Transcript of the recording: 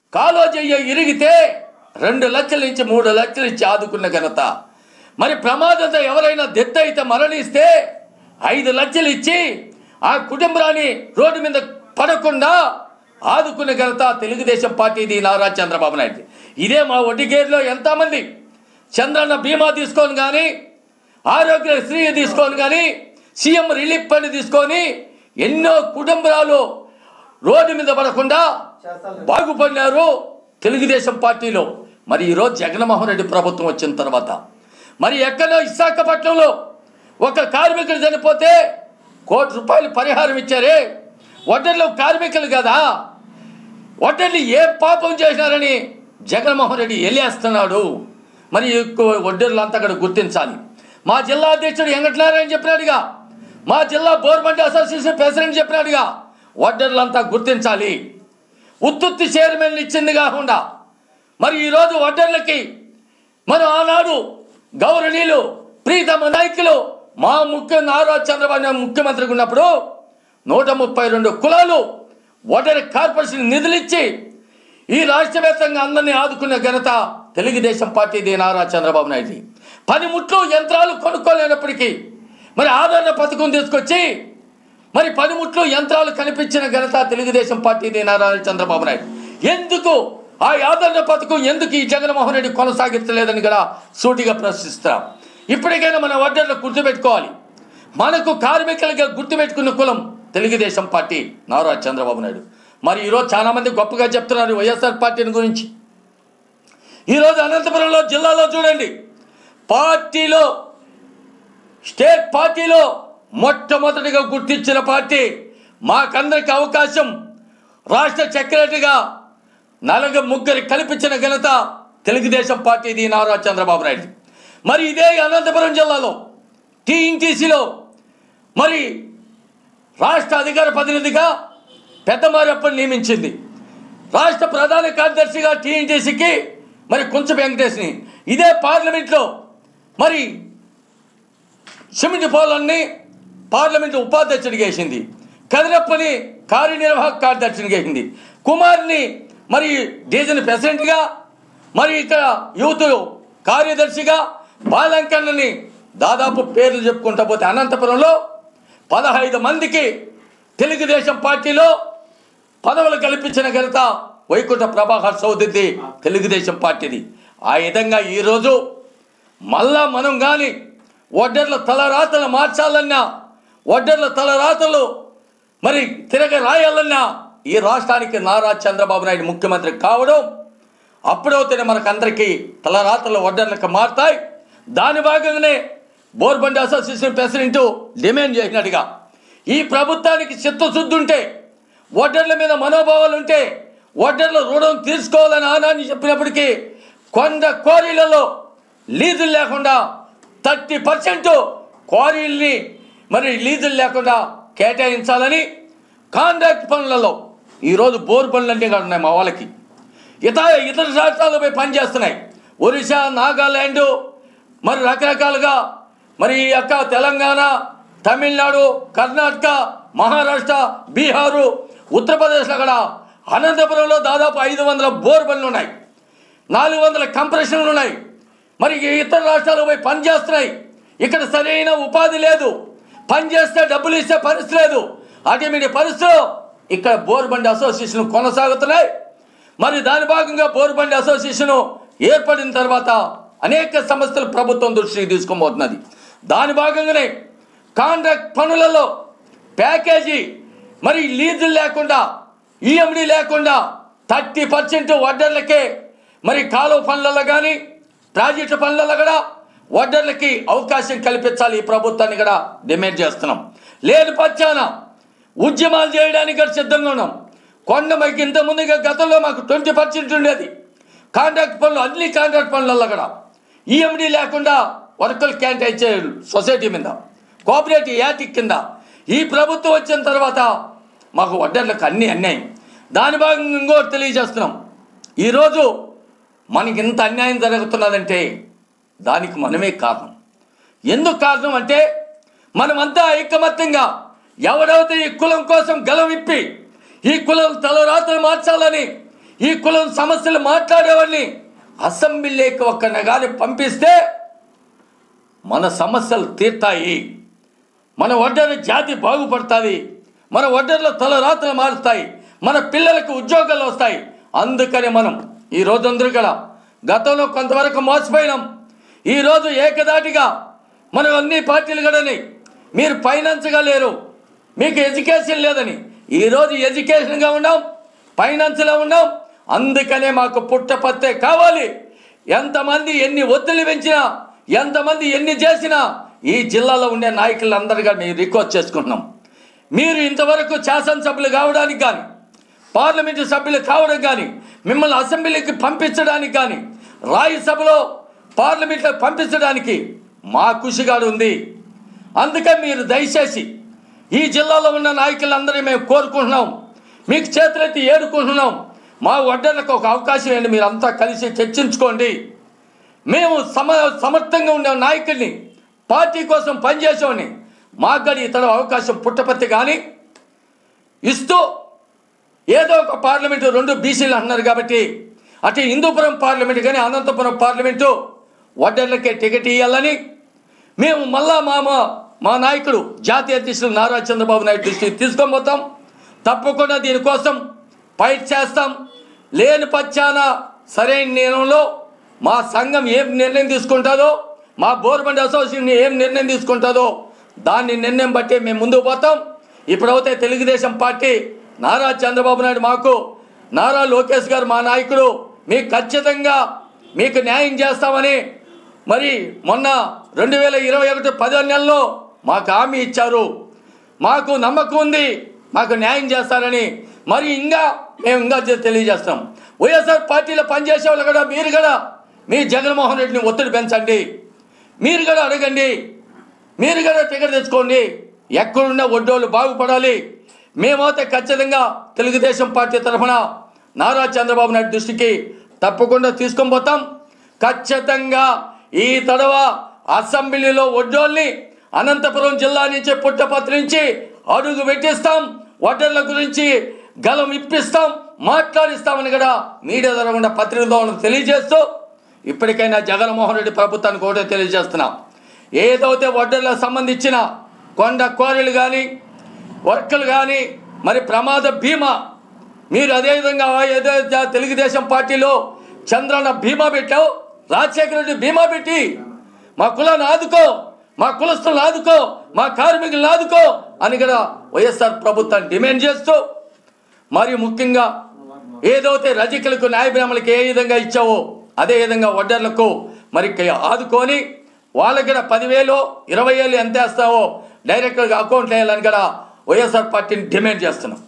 కాలో చెయ్య ఇరిగితే రెండు లక్షలు ఇచ్చి మూడు లక్షలు ఇచ్చి ఆదుకున్న ఘనత మరి ప్రమాదంతో ఎవరైనా డెత్ అయితే మరణిస్తే ఐదు లక్షలు ఇచ్చి ఆ కుటుంబాన్ని రోడ్డు మీద పడకుండా ఆదుకున్న ఘనత తెలుగుదేశం పార్టీది నారా చంద్రబాబు నాయుడు ఇదే మా ఒడ్డిగేరులో ఎంతమంది చంద్రన్న బీమా తీసుకొని కానీ ఆరోగ్యశ్రీ తీసుకొని కానీ సీఎం రిలీఫ్ ఫండ్ తీసుకొని ఎన్నో కుటుంబాలు రోడ్డు మీద పడకుండా బాగుపడినారు తెలుగుదేశం పార్టీలో మరి ఈరోజు జగన్మోహన్ రెడ్డి ప్రభుత్వం వచ్చిన తర్వాత మరి ఎక్కడో విశాఖపట్నంలో ఒక కార్మికుడు చనిపోతే కోటి రూపాయలు పరిహారం ఇచ్చారే వడ్డర్లో కార్మికులు కదా వడ్డర్లు ఏ పాపం చేసినారని జగన్మోహన్ రెడ్డి ఎలియేస్తున్నాడు మరి ఎక్కువ వడ్డర్లు అంతా అక్కడ గుర్తించాలి మా జిల్లా అధ్యక్షుడు వెంకటనారాయణ చెప్పినాడుగా మా జిల్లా గవర్నమెంట్ అసోసియేషన్ ప్రెసిడెంట్ చెప్పినాడుగా వడ్డర్లంతా గుర్తించాలి ఉత్తుత్తి చైర్మన్ ఇచ్చింది కాకుండా మరి ఈరోజు వడ్డర్లకి మనం ఆనాడు గౌరవనీయులు ప్రీతమ నాయకులు మా ముఖ్య నారా చంద్రబాబు నాయుడు ముఖ్యమంత్రిగా ఉన్నప్పుడు నూట ముప్పై రెండు కులాలు వడ్డరి కార్పొరేషన్ నిధులిచ్చి ఈ రాష్ట్ర వ్యాప్తంగా అందరినీ ఆదుకున్న ఘనత తెలుగుదేశం పార్టీది నారా చంద్రబాబు నాయుడు పనిముట్లు యంత్రాలు కొనుక్కోలేనప్పటికీ మరి ఆదరణ పథకం తీసుకొచ్చి మరి పనిముట్లు యంత్రాలు కనిపించిన ఘనత తెలుగుదేశం పార్టీది నారా చంద్రబాబు నాయుడు ఎందుకు ఆ ఆదరణ పథకం ఎందుకు ఈ జగన్మోహన్ రెడ్డి కొనసాగించలేదని కూడా సూటిగా ప్రశ్నిస్తాం ఇప్పటికైనా మన వడ్డర్లు గుర్తుపెట్టుకోవాలి మనకు కార్మికులుగా గుర్తుపెట్టుకున్న కులం తెలుగుదేశం పార్టీ నారా చంద్రబాబు నాయుడు మరి ఈరోజు చాలా మంది గొప్పగా చెప్తున్నారు వైఎస్ఆర్ పార్టీని గురించి ఈరోజు అనంతపురంలో జిల్లాలో చూడండి పార్టీలో స్టేట్ పార్టీలో మొట్టమొదటిగా గుర్తించిన పార్టీ మాకందరికి అవకాశం రాష్ట్ర సెక్రటరీగా నలుగు ముగ్గురి కల్పించిన ఘనత తెలుగుదేశం పార్టీది నారా చంద్రబాబు నాయుడు మరి ఇదే అనంతపురం జిల్లాలో టీఎన్టీసీలో మరి రాష్ట్ర అధికార ప్రతినిధిగా పెద్దమారప్పని నియమించింది రాష్ట్ర ప్రధాన కార్యదర్శిగా టీఎన్టీసీకి మరి కుంచ వెంకటేష్ని ఇదే పార్లమెంట్లో మరి సిమెంట్ పోలన్ని పార్లమెంటు ఉపాధ్యక్షుడికి వేసింది కదిరప్పని కార్యనిర్వాహక కార్యదర్శిని వేసింది కుమార్ని మరి డీజన్ ప్రెసిడెంట్గా మరి ఇక్కడ యూత్ కార్యదర్శిగా బాలంకన్నని దాదాపు పేర్లు చెప్పుకుంటా పోతే అనంతపురంలో పదహైదు మందికి తెలుగుదేశం పార్టీలో పదవులు కల్పించిన ఘనత వైకుంఠ ప్రభాకర్ చౌదరిది తెలుగుదేశం పార్టీది ఆ విధంగా ఈరోజు మళ్ళా మనం కానీ ఒడ్డర్ల తలరాతలు మార్చాలన్నా ఒడ్డర్ల తలరాతలు మరి తిరగ రాయాలన్నా ఈ రాష్ట్రానికి నారా చంద్రబాబు నాయుడు ముఖ్యమంత్రి కావడం అప్పుడవుతేనే మనకందరికీ తలరాతలు ఒడ్డర్లకు మారుతాయి దాని భాగంగానే బోర్బండి అసోసియేషన్ ప్రెసిడెంట్ డిమాండ్ చేసినట్టుగా ఈ ప్రభుత్వానికి చిత్తశుద్ధి ఉంటే ఒడ్డర్ల మీద మనోభావాలు ఉంటే ఒడ్డర్ల రుణం తీర్చుకోవాలని ఆనాన్ని చెప్పినప్పటికీ కొండ క్వారీలలో లీజులు లేకుండా థర్టీ పర్సెంట్ క్వారీల్ని మరి లీజులు లేకుండా కేటాయించాలని కాంట్రాక్ట్ పనులలో ఈరోజు బోర్ పనులు అన్నీ కూడా ఉన్నాయి మా వాళ్ళకి ఇతర ఇతర రాష్ట్రాలు పోయి పనిచేస్తున్నాయి ఒరిస్సా నాగాల్యాండ్ మరి రకరకాలుగా మరి ఈ యొక్క తెలంగాణ తమిళనాడు కర్ణాటక మహారాష్ట్ర బీహారు ఉత్తరప్రదేశ్లో కూడా అనంతపురంలో దాదాపు ఐదు వందల బోర్ పనులు ఉన్నాయి నాలుగు వందల కంప్రెషన్లు ఉన్నాయి మరి ఈ ఇతర రాష్ట్రాలు పోయి పని చేస్తున్నాయి ఇక్కడ సరైన ఉపాధి లేదు పని చేస్తే డబ్బులు ఇచ్చే పరిస్థితి లేదు అటువంటి పరిస్థితులు ఇక్కడ బోర్బండి అసోసియేషన్ కొనసాగుతున్నాయి మరి దాని భాగంగా బోర్బండి అసోసియేషన్ ఏర్పడిన తర్వాత అనేక సమస్యలు ప్రభుత్వం దృష్టికి తీసుకోబోతున్నది దాని భాగంగానే కాంట్రాక్ట్ పనులలో ప్యాకేజీ మరి లీజులు లేకుండా ఈఎండి లేకుండా థర్టీ పర్సెంట్ వడ్డర్లకే మరి కాలువ పనులలో కానీ ప్రాజెక్టు పనులలో కూడా వడ్డర్లకి అవకాశం కల్పించాలి ఈ ప్రభుత్వాన్ని కూడా డిమాండ్ చేస్తున్నాం లేని పచ్చాన ఉద్యమాలు చేయడానికి కూడా సిద్ధంగా ఉన్నాం కొండ మాకు ఇంత ముందుగా గతంలో మాకు ట్వంటీ పర్సెంట్ ఉండేది కాంట్రాక్ట్ పనులు అన్ని కాంట్రాక్ట్ పనులలో కూడా ఈఎండి లేకుండా వర్కర్లు క్యాంటైజ్ చేయరు సొసైటీ మీద కోఆపరేటివ్ యాటిక్ కింద ఈ ప్రభుత్వం వచ్చిన తర్వాత మాకు వడ్డర్లకు అన్నీ అన్యాయం దాని భాగంగా ఇంకోటి తెలియజేస్తున్నాం ఈరోజు మనకి ఇంత అన్యాయం జరుగుతున్నదంటే దానికి మనమే కారణం ఎందుకు కారణం అంటే మనమంతా ఐకమత్యంగా ఎవరైతే ఈ కులం కోసం గలం విప్పి ఈ కులం తలరాత్రులు మార్చాలని ఈ కులం సమస్యలు మాట్లాడేవాడిని అసెంబ్లీకి ఒక్కన కానీ పంపిస్తే మన సమస్యలు తీర్తాయి మన ఒడ్డర జాతి బాగుపడుతుంది మన ఒడ్డర్ల తలరాత్రులు మారుతాయి మన పిల్లలకు ఉద్యోగాలు వస్తాయి అందుకని మనం ఈ రోజు అందరూ కూడా గతంలో కొంతవరకు మోసపోయినాం ఈరోజు ఏకదాటిగా మనం అన్ని పార్టీలు కూడాని మీరు ఫైనాన్స్గా లేరు మీకు ఎడ్యుకేషన్ లేదని ఈరోజు ఎడ్యుకేషన్గా ఉన్నాం ఫైనాన్స్లో ఉన్నాం అందుకనే మాకు పుట్టపత్తే కావాలి ఎంతమంది ఎన్ని ఒత్తిడి పెంచినా ఎంతమంది ఎన్ని చేసినా ఈ జిల్లాలో ఉండే నాయకులందరిగా మేము రిక్వెస్ట్ చేసుకుంటున్నాం మీరు ఇంతవరకు శాసనసభ్యులు కావడానికి కానీ పార్లమెంటు సభ్యులు కావడం కానీ మిమ్మల్ని అసెంబ్లీకి పంపించడానికి కానీ రాజ్యసభలో పార్లమెంట్లో పంపించడానికి మా కృషిగాడు ఉంది అందుకని మీరు దయచేసి ఈ జిల్లాలో ఉన్న నాయకులందరూ మేము కోరుకుంటున్నాం మీకు చేతులెత్తి ఏడుకుంటున్నాం మా వడ్డర్లకు ఒక అవకాశం ఏంటి మీరంతా కలిసి చర్చించుకోండి మేము సమ సమర్థంగా ఉండే నాయకుడిని పార్టీ కోసం పనిచేసేవాడిని మాకు కూడా ఇతర అవకాశం పుట్టపత్తి కానీ ఇస్తూ ఏదో ఒక పార్లమెంటు రెండు బీసీలు అంటున్నారు కాబట్టి అటు హిందూపురం పార్లమెంటు కానీ అనంతపురం పార్లమెంటు వడ్డర్లకే టికెట్ ఇవ్వాలని మేము మళ్ళా మా మా మా నాయకుడు జాతీయ అధ్యక్షులు నారా చంద్రబాబు నాయుడు దృష్టికి తీసుకొని పోతాం తప్పకుండా దీనికోసం ఫైట్ చేస్తాం లేని పచ్చాన సరైన నిర్ణయంలో మా సంఘం ఏం నిర్ణయం తీసుకుంటుందో మా బోర్బండి అసోసియేషన్ ఏం నిర్ణయం తీసుకుంటుందో దాన్ని నిర్ణయం బట్టి మేము ముందుకు పోతాం ఇప్పుడైతే తెలుగుదేశం పార్టీ నారా చంద్రబాబు నాయుడు మాకు నారా లోకేష్ గారు మా నాయకుడు మీకు ఖచ్చితంగా మీకు న్యాయం చేస్తామని మరి మొన్న రెండు వేల ఇరవై ఒకటి పదో నెలలో మాకు హామీ ఇచ్చారు మాకు నమ్మకం ఉంది మాకు న్యాయం చేస్తారని మరి ఇంకా మేము ఇంకా చె- తెలియజేస్తాం వైఎస్ఆర్ పార్టీలో పనిచేసే వాళ్ళు కూడా మీరు కూడా మీ జగన్మోహన్ రెడ్డిని ఒత్తిడి పెంచండి మీరు కూడా అడగండి మీరు కూడా టికెట్ తెచ్చుకోండి ఎక్కడున్న ఒడ్డోళ్ళు బాగుపడాలి మేమైతే ఖచ్చితంగా తెలుగుదేశం పార్టీ తరఫున నారా చంద్రబాబు నాయుడు దృష్టికి తప్పకుండా తీసుకొని పోతాం ఖచ్చితంగా ఈ తడవ అసెంబ్లీలో ఒడ్డోల్ని అనంతపురం జిల్లా నుంచి పుట్టపత్రి నుంచి అడుగు పెట్టిస్తాం వడ్డర్ల గురించి గలం ఇప్పిస్తాం మాట్లాడిస్తామని కూడా మీడియా ద్వారా ఉన్న పత్రిక ద్వారా తెలియజేస్తూ ఇప్పటికైనా జగన్మోహన్ రెడ్డి ప్రభుత్వానికి ఒకటే తెలియజేస్తున్నాం ఏదైతే వడ్డర్లకు సంబంధించిన కొండ కోరలు కానీ వర్కులు కానీ మరి ప్రమాద బీమా మీరు అదేవిధంగా ఏదో తెలుగుదేశం పార్టీలో చంద్రన్న బీమా పెట్టావు రాజశేఖర రెడ్డి బీమా పెట్టి మా కులాన్ని ఆదుకో మా కులస్తులను ఆదుకో మా కార్మికులను ఆదుకో అని కూడా వైఎస్ఆర్ ప్రభుత్వాన్ని డిమాండ్ చేస్తూ మరియు ముఖ్యంగా ఏదైతే రజకులకు న్యాయబ్రాహ్మణులకు ఏ విధంగా ఇచ్చావో అదే విధంగా వడ్డర్లకు మరి క- ఆదుకొని వాళ్ళకి కూడా పదివేలు ఇరవై వేలు ఎంత వేస్తావో డైరెక్ట్గా అకౌంట్ వేయాలని కూడా వైఎస్ఆర్ పార్టీని డిమాండ్ చేస్తున్నాం